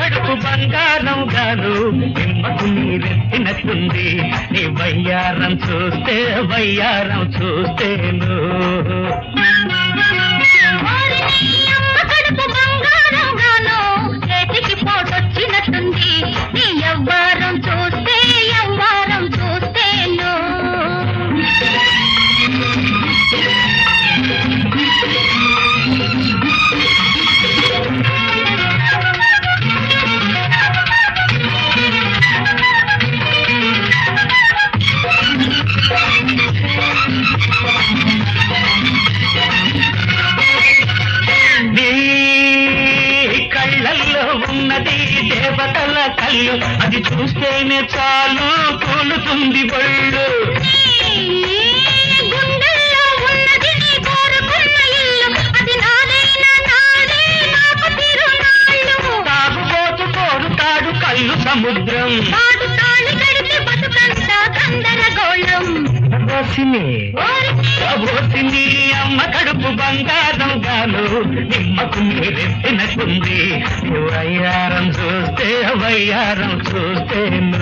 కడుపు బంగారం గాను నిమ్మకు నీరెత్తినట్టుంది నీ వయ్యారం చూస్తే వయ్యారం చూస్తేను ఓరి నీ అమ్మ కడుపు బంగారం గాను చేతికి పోటొచ్చినట్టుంది నీ ఎవ్వారం చూస్తే ఎవ్వారం చూస్తేను నీ కళ్ళల్లో ఉన్నది దేవతల కళ్ళు అది చూస్తేనే చాలు కూలుతుంది బళ్ళు గుండెల్లో ఉన్నది నీ కోరుకున్న ఇల్లు అది నాదైన నాదే నాకు తిరునాళ్ళు తాగుబోతు కోరుతాడు కళ్ళు సముద్రం వాడు తాళి కడితే బతుకంతా గందరగోళం ఓసిని ఓరి ఓసిని అమ్మ కడుపు బంగారం గాను నిమ్మకు నీరెత్తినట్టుంది వయ్యారం చూస్తే వయ్యారం చూస్తేను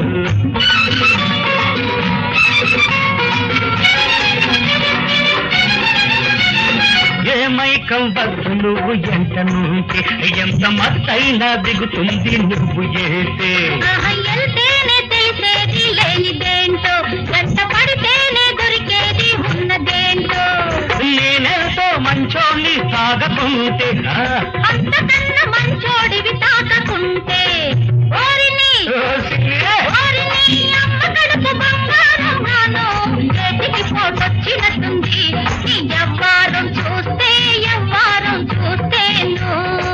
ఏమైకం వద్దు నువ్వు ఎంత నుండి ఎంత మత్తైనా దిగుతుంది నువ్వు చేస్తే ఆహా, ఎల్తేనే తెలిసేది లేనిదేంటో వెంట పడితేనే దొరికేది ఉన్నదేంటో నేనెంతో మంచోళ్ళి సాగకుంటే ఆ, అంతకన్నా మంచోడివి తాకకుంటే ఓరిని ఓసిని, ఓరిని అమ్మ కడుపు బంగారం గాను చేతికి పోటొచ్చినట్టుంది నీ ఎవ్వారం చూస్తే ఎవ్వారం చూస్తేను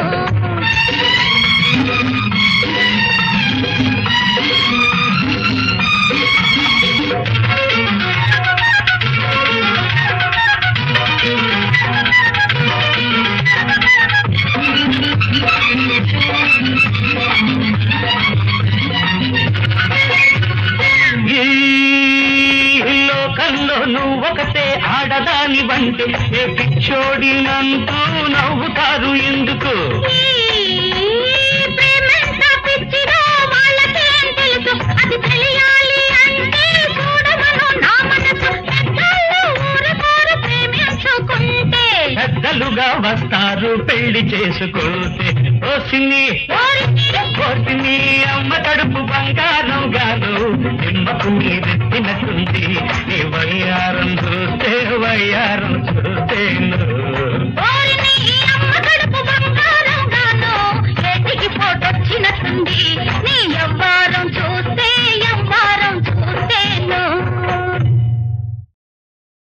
ఈ లోకంలో నువ్వొకటే ఆడదాని వంటే ఏ పిచ్చోడినంటూ నవ్వుతారు ఎందుకు ప్రేమంతా పిచ్చిదో వాళ్ళకేం తెలుసు అది తెలియాలి అంటే చూడమను నా మనసు పెద్దలు ఊరుకోరు ప్రేమించుకుంటే పెద్దలుగా వస్తారు పెళ్లి చేసుకోతే ఓసిని ఓరికి ఓసిని అమ్మ కడుపు బంగారం గాను నిమ్మకు నీరెత్తినట్టుంది నీ వయ్యారం చూస్తే వయ్యారం చూస్తేను